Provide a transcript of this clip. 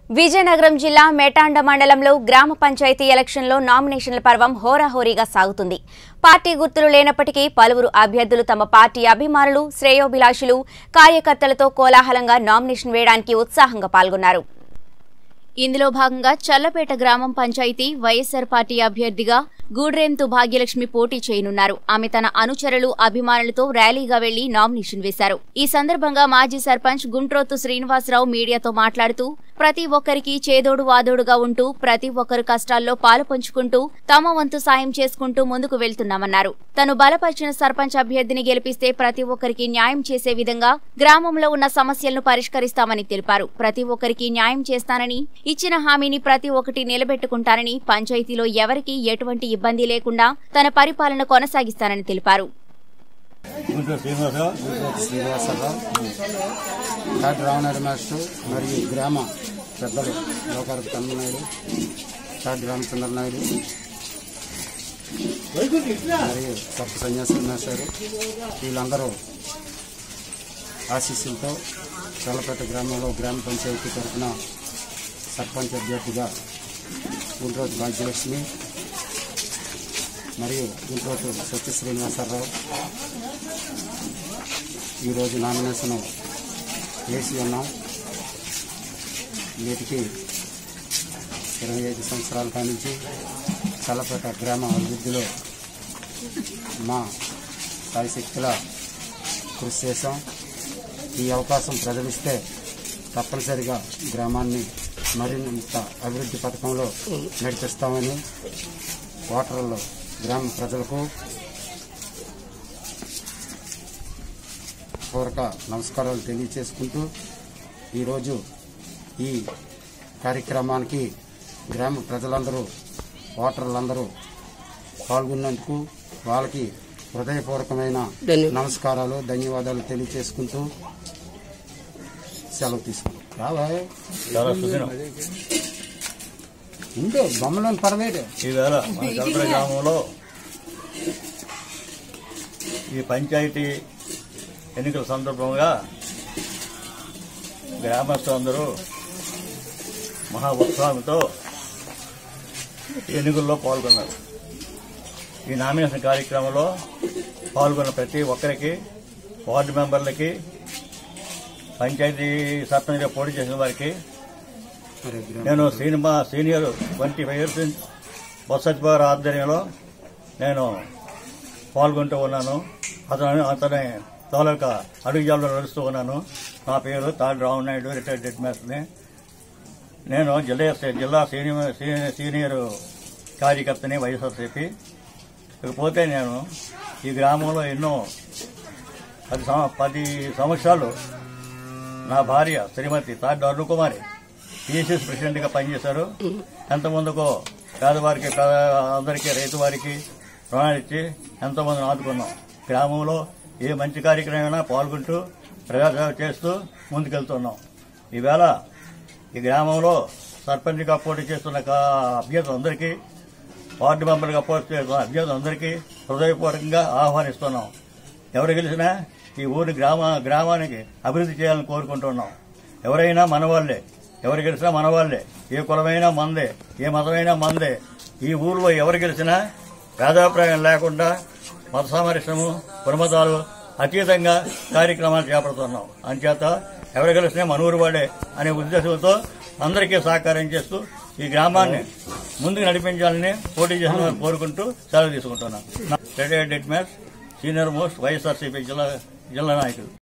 విజయనగరం జిల్లా మేటాండ మండలంలో గ్రామ పంచాయతీ ఎలక్షన్లో నామినేషన్ల పర్వం హోరాహోరీగా సాగుతుంది పార్టీ గుర్తులు లేనప్పటికీ పలువురు అభ్యర్థులు తమ పార్టీ అభిమానులు శ్రేయోభిలాషులు కార్యకర్తలతో కోలాహలంగా నామినేషన్ వేయడానికి ఉత్సాహంగా పాల్గొన్నారు ఇందులో భాగంగా చల్లపేట గ్రామం పంచాయతీ వైఎస్సార్ పార్టీ అభ్యర్థిగా గూడ్రేంతు భాగ్యలక్ష్మి పోటీ చేయనున్నారు ఆమె తన అనుచరులు అభిమానులతో ర్యాలీగా వెళ్లి నామినేషన్ వేశారు ఈ సందర్భంగా మాజీ సర్పంచ్ గుంట్రోతు శ్రీనివాసరావు మీడియాతో మాట్లాడుతూ ప్రతి ఒక్కరికి చేదోడు వాదోడుగా ఉంటూ ప్రతి ఒక్కరు కష్టాల్లో పాలు పంచుకుంటూ తమ వంతు సాయం చేసుకుంటూ ముందుకు వెళ్తున్నామన్నారు తను బలపరిచిన సర్పంచ్ అభ్యర్థిని గెలిపిస్తే ప్రతి ఒక్కరికి న్యాయం చేసే విధంగా గ్రామంలో ఉన్న సమస్యలను పరిష్కరిస్తామని తెలిపారు ప్రతి ఒక్కరికి న్యాయం చేస్తానని ఇచ్చిన హామీని ప్రతి ఒక్కటి నిలబెట్టుకుంటానని పంచాయతీలో ఎవరికీ ఎటువంటి ఇబ్బంది లేకుండా తన పరిపాలన కొనసాగిస్తానని తెలిపారు గుంటూరు శ్రీనివాసరావు గురుపతి శ్రీనివాసరావు డాక్టర్ రామనాయుడు మాస్టర్ మరియు గ్రామ పెద్దలు లోకారపు తమ్మినాయుడు డాక్టర్ రామచంద్ర నాయుడు మరియు సప్త సన్యాసి మాస్టర్ వీళ్ళందరూ ఆశీస్సులతో చల్లపేట గ్రామంలో గ్రామ పంచాయతీ తరఫున సర్పంచ్ అభ్యర్థిగా గుంట్రోజు భాగ్యలక్ష్మి మరియు గుంట్రోజు సత్య శ్రీనివాసరావు ఈరోజు నామినేషన్ వేసి ఉన్నాం వీటికి ఇరవై ఐదు సంవత్సరాల కానించి చల్లపేట గ్రామ అభివృద్ధిలో మా సాయశక్తుల కృషి చేశాం ఈ అవకాశం ప్రజలిస్తే తప్పనిసరిగా గ్రామాన్ని మరింత అభివృద్ధి పథకంలో నడిపిస్తామని ఓటర్లు గ్రామ ప్రజలకు పూర్వక నమస్కారాలు తెలియచేసుకుంటూ ఈరోజు ఈ కార్యక్రమానికి గ్రామ ప్రజలందరూ ఓటర్లందరూ పాల్గొన్నందుకు వాళ్ళకి హృదయపూర్వకమైన నమస్కారాలు ధన్యవాదాలు తెలియచేసుకుంటూ సెలవు తీసుకుంటాం రావా చాలా సుదినం ఉండే బొమ్మలోని పడవేడు ఈవేళ మన కల్పన గ్రామంలో ఈ పంచాయతీ ఎన్నికల సందర్భంగా గ్రామస్తులందరూ మహా ఉత్సాహంతో ఎన్నికల్లో పాల్గొన్నారు ఈ నామినేషన్ కార్యక్రమంలో పాల్గొన్న ప్రతి ఒక్కరికి వార్డు మెంబర్లకి పంచాయతీ సర్పంచ్గా పోటీ చేసిన వారికి మరి గ్రామ నేను cinema senior twenty five years బొత్సత్వారి ఆధ్వర్యంలో నేను పాల్గొంటూ ఉన్నాను అతను అతని తాలూకా అడుగుజాల్లో నడుస్తూ ఉన్నాను నా పేరు తాడు రామనాయుడు రిటైర్డ్ హెడ్ మాస్టర్ని నేను జిల్లా జిల్లా సీనియర్ సీ- సీనియర్ కార్యకర్తని వైఎస్ఆర్సీపీ ఇకపోతే నేను ఈ గ్రామంలో ఎన్నో పది సం- పది సంవత్సరాలు నా భార్య శ్రీమతి తాడు అరుణకుమారి పిఎస్ఎస్ ప్రెసిడెంట్గా పనిచేశారు ఎంతమందికో పేదవారికి పేద- అందరికీ రైతు వారికి రుణాలు ఇచ్చి ఎంతోమందిని ఆదుకున్నాం గ్రామంలో ఏ మంచి కార్యక్రమమైనా పాల్గొంటూ ప్రజాసేవ చేస్తూ ముందుకెళ్తున్నాం ఈవేళ ఈ గ్రామంలో సర్పంచ్గా పోటీ చేస్తున్న కా- అభ్యర్థులందరికీ వార్డు మెంబర్గా పోటీ చేస్తున్న అభ్యర్థులందరికీ హృదయపూర్వకంగా ఆహ్వానిస్తున్నాం ఎవరు గెలిచినా ఈ ఊరి గ్రామ గ్రామానికి అభివృద్ధి చేయాలని కోరుకుంటున్నాం ఎవరైనా మనవాళ్లే ఎవరు గెలిచినా మనవాళ్లే ఏ కులమైనా మందే ఏ మతమైనా మందే ఈ ఊర్లో ఎవరు గెలిచినా భేదాభిప్రాయం లేకుండా మత సామరస్యము కులమతాలు అతీతంగా కార్యక్రమాలు చేపడుతున్నాం అంచేత ఎవరు గెలిచినా మన ఊరు వాడే అనే ఉద్దేశంతో అందరికీ సహకారం చేస్తూ ఈ గ్రామాన్ని ముందుకు నడిపించాలని పోటీ చేసిన వారిని కోరుకుంటూ సెలవు తీసుకుంటున్నాను retired head master senior most YSRCP జిల్లా జిల్లా నాయకులు